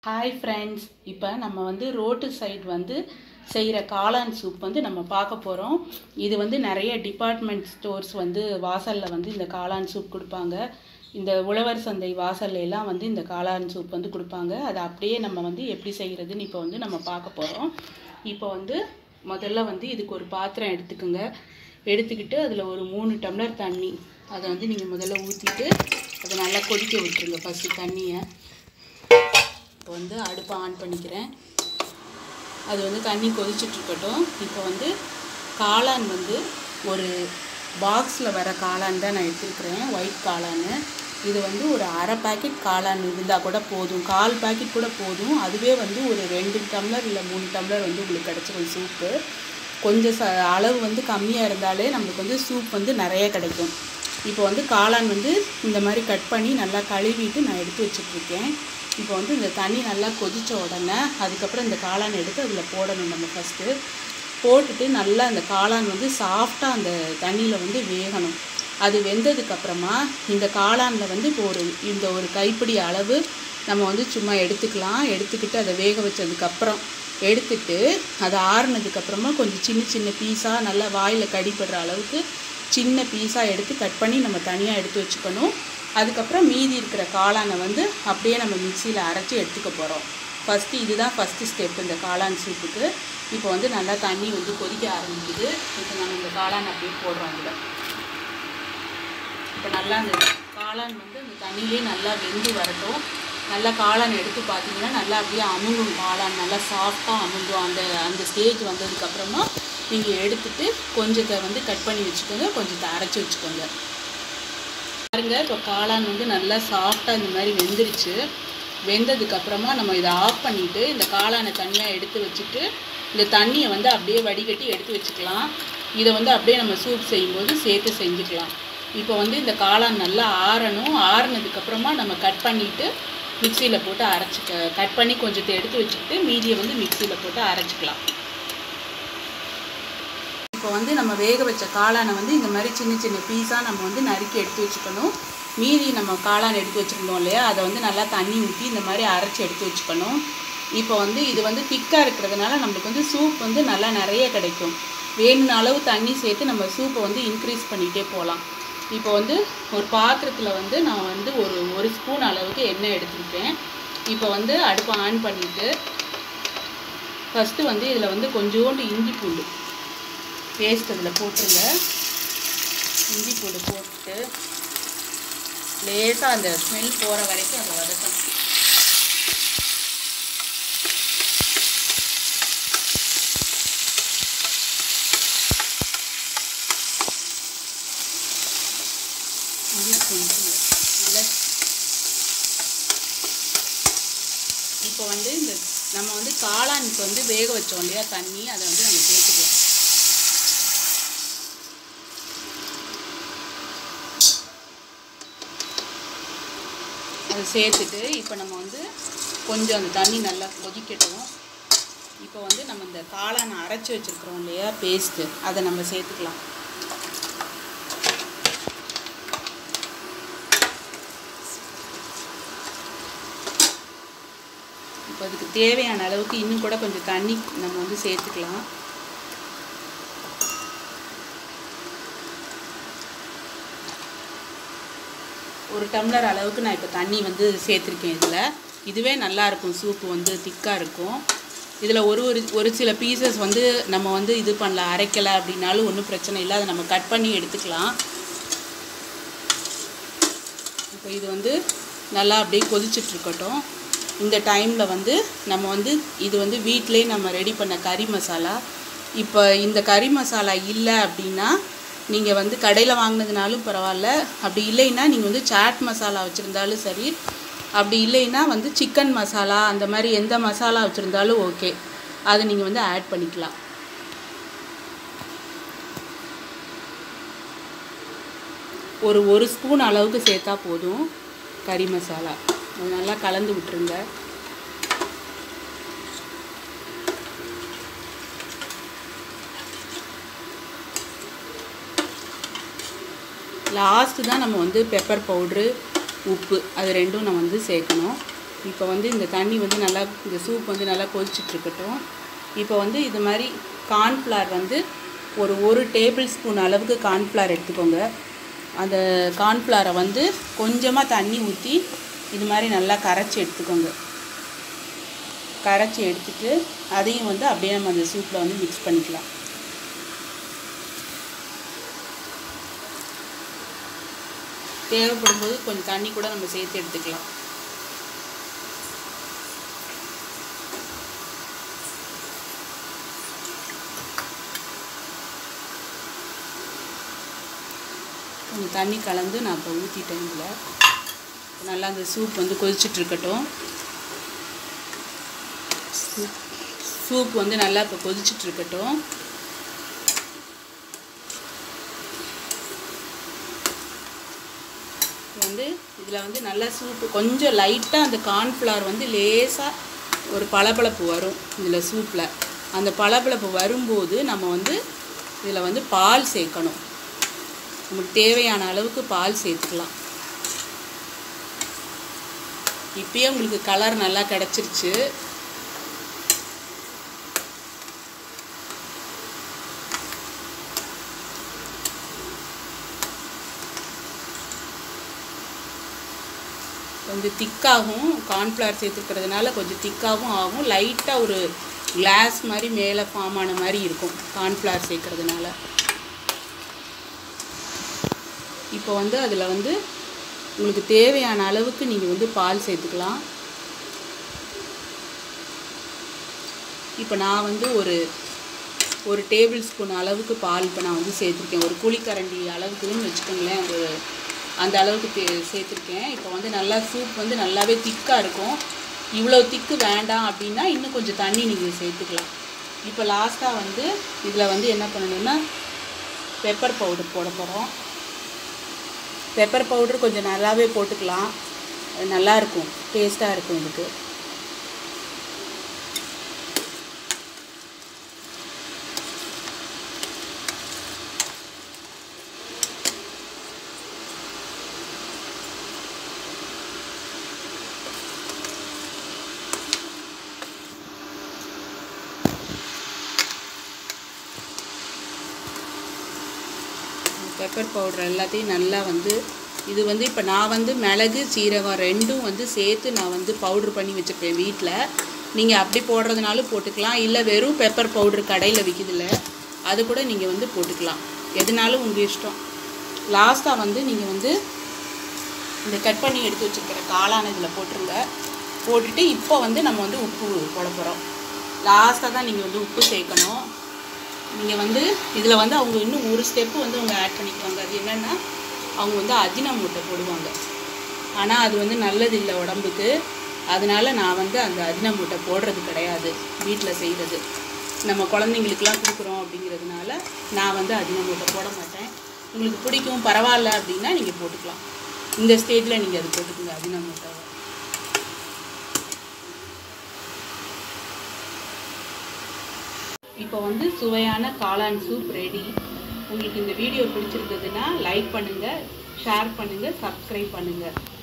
hi friends இப்போ நம்ம வந்து ரோட்டு சைடு வந்து செய்கிற காளான் சூப் வந்து நம்ம பார்க்க போகிறோம் இது வந்து நிறைய டிபார்ட்மெண்ட் ஸ்டோர்ஸ் வந்து வாசலில் வந்து இந்த காளான் சூப் கொடுப்பாங்க இந்த உழவர் சந்தை வாசல்ல எல்லாம் வந்து இந்த காளான் சூப் வந்து கொடுப்பாங்க அதை அப்படியே நம்ம வந்து எப்படி செய்கிறதுன்னு இப்போ வந்து நம்ம பார்க்க போகிறோம் இப்போ வந்து முதல்ல வந்து இதுக்கு ஒரு பாத்திரம் எடுத்துக்கோங்க எடுத்துக்கிட்டு அதில் ஒரு மூணு டம்ளர் தண்ணி அதை வந்து நீங்கள் முதல்ல ஊற்றிட்டு அதை நல்லா கொதிக்க விட்டுருங்க ஃபஸ்ட்டு தண்ணியை இப்போ வந்து அடுப்பை ஆன் பண்ணிக்கிறேன் அது வந்து தண்ணி கொதிச்சுட்டு இருக்கட்டும் இப்போ வந்து காளான் வந்து ஒரு பாக்ஸில் வர காளான் தான் நான் எடுத்துருக்கிறேன் ஒயிட் காளான் இது வந்து ஒரு அரை பாக்கெட் காளான் இருந்தால் கூட போதும் கால் பாக்கெட் கூட போதும் அதுவே வந்து ஒரு ரெண்டு டம்ளர் இல்லை மூணு டம்ளர் வந்து உங்களுக்கு கிடச்சிரும் சூப்பு கொஞ்சம் ச அளவு வந்து கம்மியாக இருந்தாலே நம்மளுக்கு வந்து சூப் வந்து நிறைய கிடைக்கும் இப்போ வந்து காளான் வந்து இந்த மாதிரி கட் பண்ணி நல்லா கழுவிட்டு நான் எடுத்து வச்சுட்ருக்கேன் இப்போ வந்து இந்த தண்ணி நல்லா கொதித்த உடனே அதுக்கப்புறம் இந்த காளான் எடுத்து அதில் போடணும் நம்ம ஃபஸ்ட்டு போட்டுட்டு நல்லா அந்த காளான் வந்து சாஃப்டாக அந்த தண்ணியில் வந்து வேகணும் அது வெந்ததுக்கப்புறமா இந்த காளானில் வந்து இப்போ ஒரு இந்த ஒரு கைப்பிடி அளவு நம்ம வந்து சும்மா எடுத்துக்கலாம் எடுத்துக்கிட்டு அதை வேக வச்சதுக்கப்புறம் எடுத்துட்டு அதை ஆறுனதுக்கப்புறமா கொஞ்சம் சின்ன சின்ன பீஸாக நல்லா வாயில் கடிப்படுற அளவுக்கு சின்ன பீஸாக எடுத்து கட் பண்ணி நம்ம தனியாக எடுத்து வச்சுக்கணும் அதுக்கப்புறம் மீதி இருக்கிற காளானை வந்து அப்படியே நம்ம மிக்சியில் அரைச்சி எடுத்துக்க போகிறோம் ஃபஸ்ட்டு இதுதான் ஃபஸ்ட்டு ஸ்டெப் இந்த காளான் சூப்புக்கு இப்போ வந்து நல்லா தண்ணி வந்து கொதிக்க ஆரம்பிக்குது இப்போ நம்ம இந்த காளான் அப்படியே போடுறோம் இதில் இப்போ நல்லா அந்த காளான் வந்து அந்த தண்ணியிலே நல்லா வெந்து வரட்டும் நல்லா காளான் எடுத்து பார்த்தீங்கன்னா நல்லா அப்படியே அமுங்கும் காளான் நல்லா சாஃப்டாக அமுங்கும் அந்த அந்த ஸ்டேஜ் வந்ததுக்கப்புறமா நீங்கள் எடுத்துட்டு கொஞ்சத்தை வந்து கட் பண்ணி வச்சுக்கோங்க கொஞ்சத்தை அரைச்சி வச்சுக்கோங்க பாருங்க இப்போ காளான் வந்து நல்லா சாஃப்டாக இந்த மாதிரி வெந்துருச்சு வெந்ததுக்கப்புறமா நம்ம இதை ஆஃப் பண்ணிவிட்டு இந்த காளானை தனியாக எடுத்து வச்சுட்டு இந்த தண்ணியை வந்து அப்படியே வடிகட்டி எடுத்து வச்சுக்கலாம் இதை வந்து அப்படியே நம்ம சூப் செய்யும்போது சேர்த்து செஞ்சுக்கலாம் இப்போ வந்து இந்த காளான் நல்லா ஆறணும் ஆறுனதுக்கப்புறமா நம்ம கட் பண்ணிவிட்டு மிக்சியில் போட்டு அரைச்சிக்க கட் பண்ணி கொஞ்சத்தை எடுத்து வச்சுக்கிட்டு மீதியை வந்து மிக்சியில் போட்டு அரைச்சிக்கலாம் இப்போ வந்து நம்ம வேக வச்ச காளானை வந்து இந்த மாதிரி சின்ன சின்ன பீஸாக நம்ம வந்து நறுக்கி எடுத்து வச்சுக்கணும் மீதி நம்ம காளான் எடுத்து வச்சுருந்தோம் இல்லையா அதை வந்து நல்லா தண்ணி ஊற்றி இந்த மாதிரி அரைச்சி எடுத்து வச்சுக்கணும் இப்போ வந்து இது வந்து திக்காக இருக்கிறதுனால நம்மளுக்கு வந்து சூப் வந்து நல்லா நிறைய கிடைக்கும் வேணுன அளவு தண்ணி சேர்த்து நம்ம சூப்பை வந்து இன்க்ரீஸ் பண்ணிகிட்டே போகலாம் இப்போ வந்து ஒரு பாத்திரத்தில் வந்து நான் வந்து ஒரு ஒரு ஸ்பூன் அளவுக்கு எண்ணெய் எடுத்துருக்கேன் இப்போ வந்து அடுப்பை ஆன் பண்ணிவிட்டு ஃபஸ்ட்டு வந்து இதில் வந்து கொஞ்சோண்டு இஞ்சி பூண்டு பேஸ்ட் அதில் போட்டுருங்க இஞ்சி பூண்டு போட்டுட்டு லேசாக அந்த ஸ்மெல் போகிற வரைக்கும் அதை வதக்கணும் இஞ்சி பூண்டு நல்லா இப்போ வந்து இந்த நம்ம வந்து காளானுக்கு வந்து வேக வச்சோம் இல்லையா தண்ணி அதை வந்து நம்ம சேர்த்துக்கலாம் அதை சேர்த்துட்டு இப்போ நம்ம வந்து கொஞ்சம் அந்த தண்ணி நல்லா கொதிக்கட்டும் இப்போ வந்து நம்ம இந்த காளானை அரைச்சி வச்சுருக்குறோம் இல்லையா பேஸ்ட்டு அதை நம்ம சேர்த்துக்கலாம் இப்போ அதுக்கு தேவையான அளவுக்கு இன்னும் கூட கொஞ்சம் தண்ணி நம்ம வந்து சேர்த்துக்கலாம் ஒரு டம்ளர் அளவுக்கு நான் இப்போ தண்ணி வந்து சேர்த்துருக்கேன் இதில் இதுவே நல்லாயிருக்கும் சூப்பு வந்து திக்காக இருக்கும் இதில் ஒரு ஒரு ஒரு சில பீசஸ் வந்து நம்ம வந்து இது பண்ணல அரைக்கலை அப்படின்னாலும் ஒன்றும் பிரச்சனை இல்லை அதை நம்ம கட் பண்ணி எடுத்துக்கலாம் இப்போ இது வந்து நல்லா அப்படியே கொதிச்சிட்ருக்கட்டும் இந்த டைமில் வந்து நம்ம வந்து இது வந்து வீட்டிலே நம்ம ரெடி பண்ண கறி மசாலா இப்போ இந்த கறி மசாலா இல்லை அப்படின்னா நீங்கள் வந்து கடையில் வாங்கினதுனாலும் பரவாயில்ல அப்படி இல்லைன்னா நீங்கள் வந்து சாட் மசாலா வச்சுருந்தாலும் சரி அப்படி இல்லைன்னா வந்து சிக்கன் மசாலா அந்த மாதிரி எந்த மசாலா வச்சுருந்தாலும் ஓகே அதை நீங்கள் வந்து ஆட் பண்ணிக்கலாம் ஒரு ஒரு ஸ்பூன் அளவுக்கு சேர்த்தா போதும் கறி மசாலா அது நல்லா கலந்து விட்டுருங்க லாஸ்ட்டு தான் நம்ம வந்து பெப்பர் பவுட்ரு உப்பு அது ரெண்டும் நம்ம வந்து சேர்க்கணும் இப்போ வந்து இந்த தண்ணி வந்து நல்லா இந்த சூப் வந்து நல்லா கொதிச்சிட்ருக்கட்டும் இப்போ வந்து இது மாதிரி கார்ன்ஃப்ளவர் வந்து ஒரு ஒரு டேபிள் ஸ்பூன் அளவுக்கு கார்ன்ஃப்ளவர் எடுத்துக்கோங்க அந்த கார்ன்ஃப்ளவரை வந்து கொஞ்சமாக தண்ணி ஊற்றி இது மாதிரி நல்லா கரைச்சி எடுத்துக்கோங்க கரைச்சி எடுத்துட்டு அதையும் வந்து அப்படியே நம்ம அந்த சூப்பில் வந்து மிக்ஸ் பண்ணிக்கலாம் தேவைப்படும் போது கொஞ்சம் தண்ணி கூட நம்ம சேர்த்து எடுத்துக்கலாம் கொஞ்சம் தண்ணி கலந்து நான் இப்போ ஊற்றிட்டேன் இதில் நல்லா அந்த சூப் வந்து கொதிச்சுட்டு இருக்கட்டும் சூப் வந்து நல்லா இப்போ கொதிச்சுட்டு இருக்கட்டும் வந்து இதில் வந்து நல்லா சூப்பு கொஞ்சம் லைட்டாக அந்த கார்ன்ஃப்ளவர் வந்து லேசாக ஒரு பளபளப்பு வரும் இதில் சூப்பில் அந்த பளபளப்பு வரும்போது நம்ம வந்து இதில் வந்து பால் சேர்க்கணும் நமக்கு தேவையான அளவுக்கு பால் சேர்த்துக்கலாம் இப்பயே உங்களுக்கு கலர் நல்லா கிடச்சிருச்சு கொஞ்சம் திக்காகும் கார்ன்ஃப்ளவர் சேர்த்துக்கிறதுனால கொஞ்சம் திக்காகவும் ஆகும் லைட்டாக ஒரு கிளாஸ் மாதிரி மேலே ஃபார்ம் ஆன மாதிரி இருக்கும் கார்ன்ஃப்ளவர் சேர்க்கறதுனால இப்போ வந்து அதில் வந்து உங்களுக்கு தேவையான அளவுக்கு நீங்கள் வந்து பால் சேர்த்துக்கலாம் இப்போ நான் வந்து ஒரு ஒரு டேபிள் ஸ்பூன் அளவுக்கு பால் இப்போ நான் வந்து சேர்த்துருக்கேன் ஒரு குழிக்கரண்டி அளவுக்குன்னு வச்சுக்கோங்களேன் ஒரு அந்த அளவுக்கு தே- சேர்த்துருக்கேன் இப்போ வந்து நல்லா சூப் வந்து நல்லாவே திக்காக இருக்கும் இவ்வளோ திக்கு வேண்டாம் அப்படின்னா இன்னும் கொஞ்சம் தண்ணி நீங்கள் சேர்த்துக்கலாம் இப்போ லாஸ்ட்டாக வந்து இதில் வந்து என்ன பண்ணணும்னா பெப்பர் பவுடர் போட போகிறோம் பெப்பர் பவுடர் கொஞ்சம் நல்லாவே போட்டுக்கலாம் அது நல்லா இருக்கும் டேஸ்ட்டாக இருக்கும் இதுக்கு பெப்பர் பவுடர் எல்லாத்தையும் நல்லா வந்து இது வந்து இப்போ நான் வந்து மிளகு சீரகம் ரெண்டும் வந்து சேர்த்து நான் வந்து பவுட்ரு பண்ணி வச்சுருப்பேன் வீட்டில் நீங்கள் அப்படி போடுறதுனாலும் போட்டுக்கலாம் இல்லை வெறும் பெப்பர் பவுடர் கடையில் விற்கிதுல்ல அது கூட நீங்கள் வந்து போட்டுக்கலாம் எதுனாலும் உங்கள் இஷ்டம் லாஸ்ட்டாக வந்து நீங்கள் வந்து இந்த கட் பண்ணி எடுத்து வச்சுருக்கிற காளான் இதில் போட்டுருங்க போட்டுட்டு இப்போ வந்து நம்ம வந்து உப்பு போட போகிறோம் லாஸ்ட்டாக தான் நீங்கள் வந்து உப்பு சேர்க்கணும் நீங்கள் வந்து இதில் வந்து அவங்க இன்னும் ஒரு ஸ்டெப்பு வந்து அவங்க ஆட் பண்ணிக்குவாங்க அது என்னென்னா அவங்க வந்து அஜினமோட்டை போடுவாங்க ஆனால் அது வந்து நல்லது இல்லை உடம்புக்கு அதனால நான் வந்து அந்த அஜினமோட்டை போடுறது கிடையாது வீட்டில் செய்கிறது நம்ம குழந்தைங்களுக்குலாம் கொடுக்குறோம் அப்படிங்கிறதுனால நான் வந்து அஜினமோட்டை போட மாட்டேன் உங்களுக்கு பிடிக்கும் பரவாயில்ல அப்படின்னா நீங்கள் போட்டுக்கலாம் இந்த ஸ்டேஜில் நீங்கள் அது போட்டுக்கோங்க அஜினமோட்டோவை இப்போ வந்து சுவையான காளான் சூப் ரெடி உங்களுக்கு இந்த வீடியோ பிடிச்சிருந்ததுன்னா லைக் பண்ணுங்கள் ஷேர் பண்ணுங்கள் சப்ஸ்கிரைப் பண்ணுங்கள்